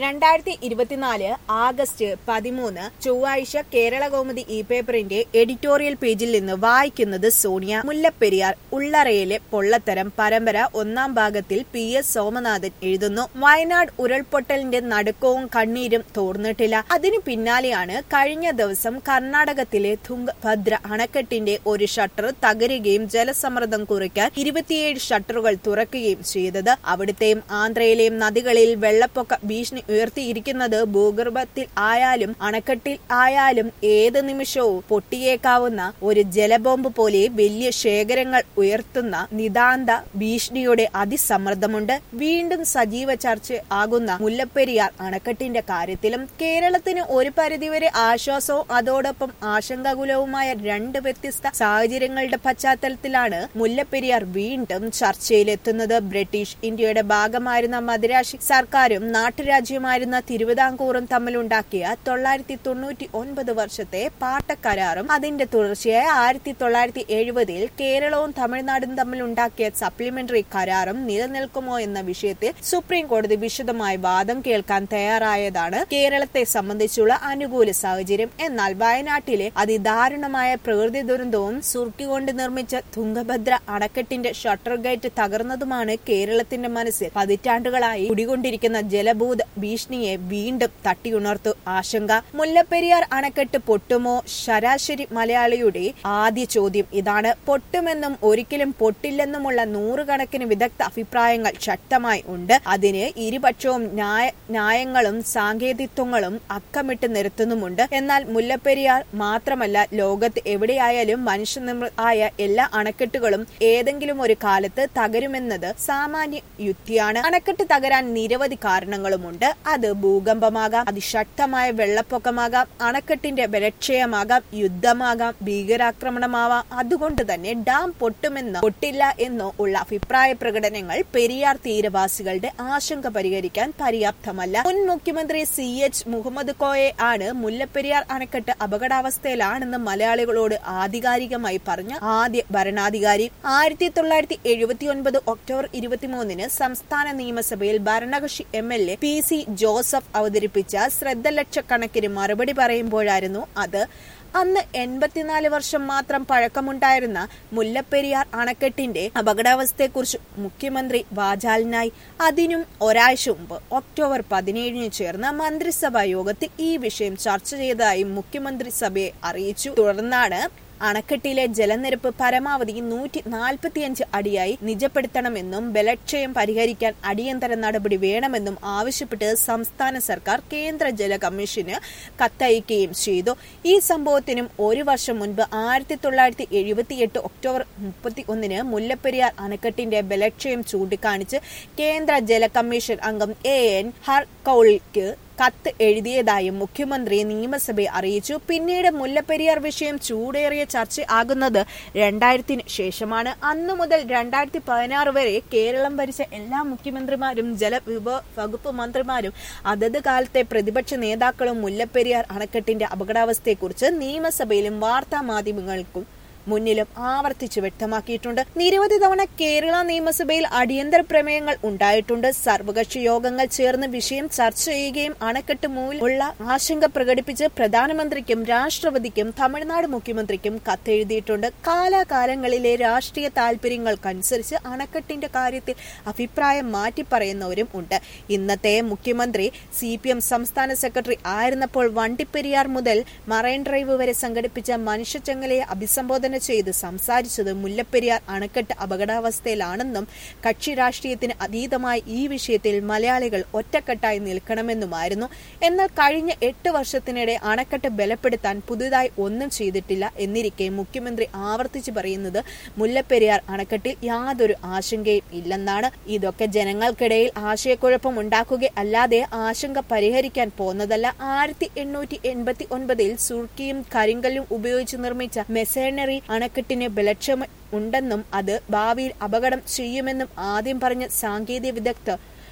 രണ്ടായിരത്തി ഇരുപത്തിനാല് ആഗസ്റ്റ് പതിമൂന്ന് ചൊവ്വാഴ്ച കേരള കൗമുദി ഇ പേപ്പറിന്റെ എഡിറ്റോറിയൽ പേജിൽ നിന്ന് വായിക്കുന്നത് സോണിയ മുല്ലപ്പെരിയാർ ഉള്ളറയിലെ പൊള്ളത്തരം പരമ്പര ഒന്നാം ഭാഗത്തിൽ പി എസ് സോമനാഥൻ എഴുതുന്നു വയനാട് ഉരുൾപൊട്ടലിന്റെ നടുക്കവും കണ്ണീരും തോർന്നിട്ടില്ല അതിനു പിന്നാലെയാണ് കഴിഞ്ഞ ദിവസം കർണാടകത്തിലെ തുംഗഭദ്ര അണക്കെട്ടിന്റെ ഒരു ഷട്ടർ തകരുകയും ജലസമ്മർദ്ദം കുറയ്ക്കാൻ ഇരുപത്തിയേഴ് ഷട്ടറുകൾ തുറക്കുകയും ചെയ്തത് അവിടുത്തെയും ആന്ധ്രയിലെയും നദികളിൽ വെള്ളപ്പൊക്ക ഭീഷണി ഉയർത്തിയിരിക്കുന്നത് ഭൂഗർഭത്തിൽ ആയാലും അണക്കെട്ടിൽ ആയാലും ഏത് നിമിഷവും പൊട്ടിയേക്കാവുന്ന ഒരു ജലബോംബ് പോലെ വലിയ ശേഖരങ്ങൾ ഉയർത്തുന്ന നിതാന്ത ഭീഷണിയുടെ അതിസമ്മർദ്ദമുണ്ട് വീണ്ടും സജീവ ചർച്ച ആകുന്ന മുല്ലപ്പെരിയാർ അണക്കെട്ടിന്റെ കാര്യത്തിലും കേരളത്തിന് ഒരു പരിധിവരെ ആശ്വാസവും അതോടൊപ്പം ആശങ്കാകുലവുമായ രണ്ട് വ്യത്യസ്ത സാഹചര്യങ്ങളുടെ പശ്ചാത്തലത്തിലാണ് മുല്ലപ്പെരിയാർ വീണ്ടും ചർച്ചയിലെത്തുന്നത് ബ്രിട്ടീഷ് ഇന്ത്യയുടെ ഭാഗമായിരുന്ന മദിരാശി സർക്കാരും നാട്ടുരാജ്യമായിരുന്ന തിരുവിതാംകൂറും തമ്മിലുണ്ടാക്കിയ തൊള്ളായിരത്തി തൊണ്ണൂറ്റി ഒൻപത് വർഷത്തെ പാട്ടക്കരാറും അതിന്റെ തുടർച്ചയായ ആയിരത്തി തൊള്ളായിരത്തി എഴുപതിൽ കേരളവും തമിഴ്നാടും തമ്മിലുണ്ടാക്കിയ സപ്ലിമെന്ററി കരാറും നിലനിൽക്കുമോ എന്ന വിഷയത്തിൽ സുപ്രീം കോടതി വിശദമായ വാദം കേൾക്കാൻ തയ്യാറായതാണ് കേരളത്തെ സംബന്ധിച്ചുള്ള അനുകൂല സാഹചര്യം എന്നാൽ വയനാട്ടിലെ അതിദാരുണമായ പ്രകൃതി ദുരന്തവും സുർക്കികൊണ്ട് നിർമ്മിച്ച തുംഗഭദ്ര അണക്കെട്ടിന്റെ ഷട്ടർ ഗേറ്റ് തകർന്നതുമാണ് കേരളത്തിന്റെ മനസ്സിൽ പതിറ്റാണ്ടുകളായി കുടികൊണ്ടിരിക്കുന്ന ജലഭൂത ഭീഷണിയെ വീണ്ടും തട്ടിയുണർത്തു ആശങ്ക മുല്ലപ്പെരിയാർ അണക്കെട്ട് പൊട്ടുമോ ശരാശരി മലയാളിയുടെ ആദ്യ ചോദ്യം ഇതാണ് പൊട്ടുമെന്നും ഒരിക്കലും പൊട്ടില്ലെന്നുമുള്ള നൂറുകണക്കിന് വിദഗ്ധ അഭിപ്രായങ്ങൾ ശക്തമായി ഉണ്ട് അതിന് ഇരുപക്ഷവും ന്യായ ന്യായങ്ങളും സാങ്കേതിത്വങ്ങളും അക്കമിട്ട് നിരത്തുന്നുമുണ്ട് എന്നാൽ മുല്ലപ്പെരിയാർ മാത്രമല്ല ലോകത്ത് എവിടെയായാലും മനുഷ്യനിർമ്മ ആയ എല്ലാ അണക്കെട്ടുകളും ഏതെങ്കിലും ഒരു കാലത്ത് തകരുമെന്നത് സാമാന്യ യുക്തിയാണ് അണക്കെട്ട് തകരാൻ നിരവധി കാരണങ്ങളുമുണ്ട് അത് ഭൂകമ്പമാകാം അതിശക്തമായ വെള്ളപ്പൊക്കമാകാം അണക്കെട്ടിന്റെ ബലക്ഷയമാകാം യുദ്ധമാകാം ഭീകരാക്രമണമാവാം അതുകൊണ്ട് തന്നെ ഡാം പൊട്ടുമെന്നോ പൊട്ടില്ല എന്നോ ഉള്ള അഭിപ്രായ പ്രകടനങ്ങൾ പെരിയാർ തീരവാസികളുടെ ആശങ്ക പരിഹരിക്കാൻ പര്യാപ്തമല്ല മുൻ മുഖ്യമന്ത്രി സി എച്ച് മുഹമ്മദ് കോയെ ആണ് മുല്ലപ്പെരിയാർ അണക്കെട്ട് അപകടാവസ്ഥയിലാണെന്ന് മലയാളികളോട് ആധികാരികമായി പറഞ്ഞ ആദ്യ ഭരണാധികാരി ആയിരത്തി തൊള്ളായിരത്തി എഴുപത്തി ഒൻപത് ഒക്ടോബർ ഇരുപത്തിമൂന്നിന് സംസ്ഥാന നിയമസഭയിൽ ഭരണകക്ഷി M L A P C Joseph അവതരിപ്പിച്ച ശ്രദ്ധ ലക്ഷക്കണക്കിന് മറുപടി പറയുമ്പോഴായിരുന്നു അത് അന്ന് എൺപത്തിനാല് വർഷം മാത്രം പഴക്കമുണ്ടായിരുന്ന മുല്ലപ്പെരിയാർ അണക്കെട്ടിന്റെ അപകടാവസ്ഥയെക്കുറിച്ച് മുഖ്യമന്ത്രി വാചാലനായി അതിനും ഒരാഴ്ച മുമ്പ് ഒക്ടോബർ പതിനേഴിന് ചേർന്ന മന്ത്രിസഭാ യോഗത്തിൽ ഈ വിഷയം ചർച്ച ചെയ്തതായി മുഖ്യമന്ത്രി സഭയെ അറിയിച്ചു തുടർന്നാണ് അണക്കെട്ടിലെ ജലനിരപ്പ് പരമാവധി നൂറ്റി നാൽപ്പത്തിയഞ്ച് അടിയായി നിജപ്പെടുത്തണമെന്നും ബലക്ഷയം പരിഹരിക്കാൻ അടിയന്തര നടപടി വേണമെന്നും ആവശ്യപ്പെട്ട് സംസ്ഥാന സർക്കാർ കേന്ദ്ര ജല കമ്മീഷന് കത്തയക്കുകയും ചെയ്തു ഈ സംഭവത്തിനും ഒരു വർഷം മുൻപ് ആയിരത്തി തൊള്ളായിരത്തി എഴുപത്തിയെട്ട് ഒക്ടോബർ മുപ്പത്തി ഒന്നിന് മുല്ലപ്പെരിയാർ അണക്കെട്ടിന്റെ ബലക്ഷയം ചൂണ്ടിക്കാണിച്ച് കേന്ദ്ര ജല കമ്മീഷൻ അംഗം എ എൻ ഹർ കൌളിക്ക് കത്ത് എഴുതിയതായും മുഖ്യമന്ത്രി നിയമസഭയെ അറിയിച്ചു പിന്നീട് മുല്ലപ്പെരിയാർ വിഷയം ചൂടേറിയ ചർച്ച ആകുന്നത് രണ്ടായിരത്തിന് ശേഷമാണ് അന്നു മുതൽ രണ്ടായിരത്തി പതിനാറ് വരെ കേരളം ഭരിച്ച എല്ലാ മുഖ്യമന്ത്രിമാരും ജലവിഭവ വകുപ്പ് മന്ത്രിമാരും അതത് കാലത്തെ പ്രതിപക്ഷ നേതാക്കളും മുല്ലപ്പെരിയാർ അണക്കെട്ടിന്റെ അപകടാവസ്ഥയെക്കുറിച്ച് നിയമസഭയിലും വാർത്താ മാധ്യമങ്ങൾക്കും മുന്നിലും ആവർത്തിച്ചു വ്യക്തമാക്കിയിട്ടുണ്ട് നിരവധി തവണ കേരള നിയമസഭയിൽ അടിയന്തര പ്രമേയങ്ങൾ ഉണ്ടായിട്ടുണ്ട് സർവകക്ഷി യോഗങ്ങൾ ചേർന്ന് വിഷയം ചർച്ച ചെയ്യുകയും അണക്കെട്ട് മൂലമുള്ള ആശങ്ക പ്രകടിപ്പിച്ച് പ്രധാനമന്ത്രിക്കും രാഷ്ട്രപതിക്കും തമിഴ്നാട് മുഖ്യമന്ത്രിക്കും കത്തെഴുതിയിട്ടുണ്ട് കാലാകാലങ്ങളിലെ രാഷ്ട്രീയ താൽപര്യങ്ങൾക്കനുസരിച്ച് അണക്കെട്ടിന്റെ കാര്യത്തിൽ അഭിപ്രായം മാറ്റി പറയുന്നവരും ഉണ്ട് ഇന്നത്തെ മുഖ്യമന്ത്രി സി പി എം സംസ്ഥാന സെക്രട്ടറി ആയിരുന്നപ്പോൾ വണ്ടിപ്പെരിയാർ മുതൽ മറൈൻ ഡ്രൈവ് വരെ സംഘടിപ്പിച്ച മനുഷ്യച്ചങ്ങലയെ അഭിസംബോധന സംബോധന ചെയ്ത് സംസാരിച്ചത് മുല്ലപ്പെരിയാർ അണക്കെട്ട് അപകടാവസ്ഥയിലാണെന്നും കക്ഷി രാഷ്ട്രീയത്തിന് അതീതമായി ഈ വിഷയത്തിൽ മലയാളികൾ ഒറ്റക്കെട്ടായി നിൽക്കണമെന്നുമായിരുന്നു എന്നാൽ കഴിഞ്ഞ എട്ട് വർഷത്തിനിടെ അണക്കെട്ട് ബലപ്പെടുത്താൻ പുതുതായി ഒന്നും ചെയ്തിട്ടില്ല എന്നിരിക്കെ മുഖ്യമന്ത്രി ആവർത്തിച്ചു പറയുന്നത് മുല്ലപ്പെരിയാർ അണക്കെട്ടിൽ യാതൊരു ആശങ്കയും ഇല്ലെന്നാണ് ഇതൊക്കെ ജനങ്ങൾക്കിടയിൽ ആശയക്കുഴപ്പം ഉണ്ടാക്കുക അല്ലാതെ ആശങ്ക പരിഹരിക്കാൻ പോന്നതല്ല ആയിരത്തി എണ്ണൂറ്റി എൺപത്തി ഒൻപതിൽ സുർക്കിയും കരിങ്കല്ലും ഉപയോഗിച്ച് നിർമ്മിച്ച മെസേണറി അണക്കെട്ടിന് ബലക്ഷമ ഉണ്ടെന്നും അത് ഭാവിയിൽ അപകടം ചെയ്യുമെന്നും ആദ്യം പറഞ്ഞ സാങ്കേതിക വിദഗ്ധർ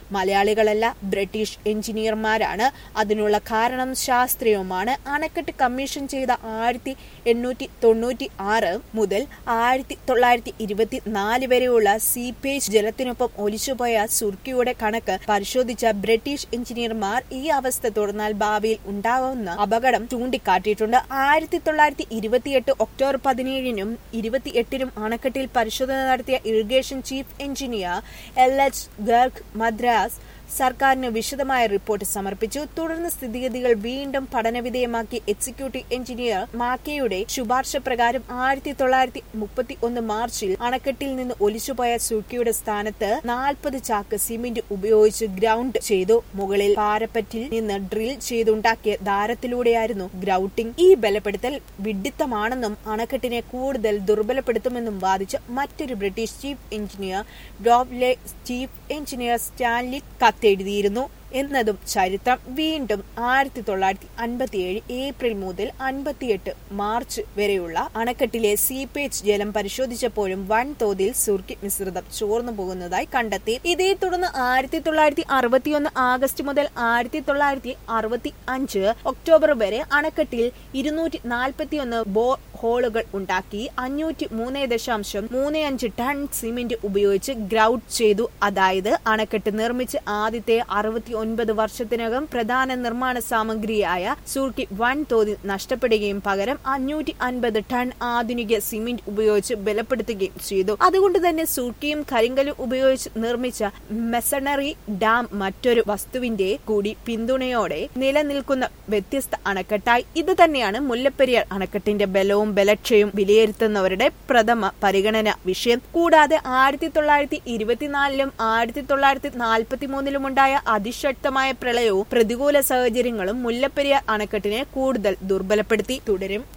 മലയാളികളല്ല ബ്രിട്ടീഷ് എഞ്ചിനീയർമാരാണ് അതിനുള്ള കാരണം ശാസ്ത്രീയവുമാണ് അണക്കെട്ട് കമ്മീഷൻ ചെയ്ത ആയിരത്തി എണ്ണൂറ്റി തൊണ്ണൂറ്റി ആറ് മുതൽ ആയിരത്തി തൊള്ളായിരത്തി ഇരുപത്തി നാല് വരെയുള്ള സീപേജ് ജലത്തിനൊപ്പം ഒലിച്ചുപോയ സുർക്കിയുടെ കണക്ക് പരിശോധിച്ച ബ്രിട്ടീഷ് എഞ്ചിനീയർമാർ ഈ അവസ്ഥ തുടർന്നാൽ ഭാവിയിൽ ഉണ്ടാകുന്ന അപകടം ചൂണ്ടിക്കാട്ടിയിട്ടുണ്ട് ആയിരത്തി തൊള്ളായിരത്തി ഇരുപത്തിയെട്ട് ഒക്ടോബർ പതിനേഴിനും ഇരുപത്തിയെട്ടിനും അണക്കെട്ടിൽ പരിശോധന നടത്തിയ irrigation chief engineer L H Garg Madras സർക്കാരിന് വിശദമായ റിപ്പോർട്ട് സമർപ്പിച്ചു തുടർന്ന് സ്ഥിതിഗതികൾ വീണ്ടും പഠനവിധേയമാക്കി എക്സിക്യൂട്ടീവ് എഞ്ചിനീയർ മാക്കയുടെ ശുപാർശ പ്രകാരം ആയിരത്തി തൊള്ളായിരത്തി മുപ്പത്തി ഒന്ന് മാർച്ചിൽ അണക്കെട്ടിൽ നിന്ന് ഒലിച്ചുപോയ സുർക്കിയുടെ സ്ഥാനത്ത് നാൽപ്പത് ചാക്ക് സിമന്റ് ഉപയോഗിച്ച് ഗ്രൗണ്ട് ചെയ്തു മുകളിൽ പാരപ്പറ്റിൽ നിന്ന് ഡ്രിൽ ചെയ്തുണ്ടാക്കിയ ധാരത്തിലൂടെയായിരുന്നു ഗ്രൗട്ടിംഗ് ഈ ബലപ്പെടുത്തൽ വിഡിത്തമാണെന്നും അണക്കെട്ടിനെ കൂടുതൽ ദുർബലപ്പെടുത്തുമെന്നും വാദിച്ച മറ്റൊരു British chief engineer Doble chief engineer Stanley കത്തെഴുതിയിരുന്നു എന്നതും ചരിത്രം വീണ്ടും ആയിരത്തി തൊള്ളായിരത്തി അൻപത്തിയേഴ് ഏപ്രിൽ മുതൽ അൻപത്തിയെട്ട് മാർച്ച് വരെയുള്ള അണക്കെട്ടിലെ സീപേജ് ജലം പരിശോധിച്ചപ്പോഴും വൻതോതിൽ സുർക്കി മിശ്രിതം ചോർന്നു പോകുന്നതായി കണ്ടെത്തി ഇതേ തുടർന്ന് ആയിരത്തി തൊള്ളായിരത്തി അറുപത്തിയൊന്ന് ആഗസ്റ്റ് മുതൽ ആയിരത്തി തൊള്ളായിരത്തി അറുപത്തി അഞ്ച് ഒക്ടോബർ വരെ അണക്കെട്ടിൽ ഇരുന്നൂറ്റി നാൽപ്പത്തിയൊന്ന് ബോ ഹോളുകൾ ഉണ്ടാക്കി അഞ്ഞൂറ്റി മൂന്ന് ദശാംശം മൂന്ന് അഞ്ച് ടൺ സിമെന്റ് ഉപയോഗിച്ച് ഗ്രൗട്ട് ചെയ്തു അതായത് അണക്കെട്ട് നിർമ്മിച്ച് ആദ്യത്തെ അറുപത്തി ഒൻപത് വർഷത്തിനകം പ്രധാന നിർമ്മാണ സാമഗ്രിയായ സൂർക്കി വൻതോതിൽ നഷ്ടപ്പെടുകയും പകരം അഞ്ഞൂറ്റി അൻപത് ടൺ ആധുനിക സിമെന്റ് ഉപയോഗിച്ച് ബലപ്പെടുത്തുകയും ചെയ്തു അതുകൊണ്ട് തന്നെ സൂർക്കിയും കരിങ്കലും ഉപയോഗിച്ച് നിർമ്മിച്ച മെസണറി ഡാം മറ്റൊരു വസ്തുവിന്റെ കൂടി പിന്തുണയോടെ നിലനിൽക്കുന്ന വ്യത്യസ്ത അണക്കെട്ടായി ഇത് തന്നെയാണ് മുല്ലപ്പെരിയാർ അണക്കെട്ടിന്റെ ബലവും ബലക്ഷയും വിലയിരുത്തുന്നവരുടെ പ്രഥമ പരിഗണന വിഷയം കൂടാതെ ആയിരത്തി തൊള്ളായിരത്തി ഇരുപത്തിനാലിലും ആയിരത്തി തൊള്ളായിരത്തി നാൽപ്പത്തി മൂന്നിലും ഉണ്ടായ അതിശക്തമായ പ്രളയവും പ്രതികൂല സാഹചര്യങ്ങളും മുല്ലപ്പെരിയാർ അണക്കെട്ടിനെ കൂടുതൽ ദുർബലപ്പെടുത്തി തുടരും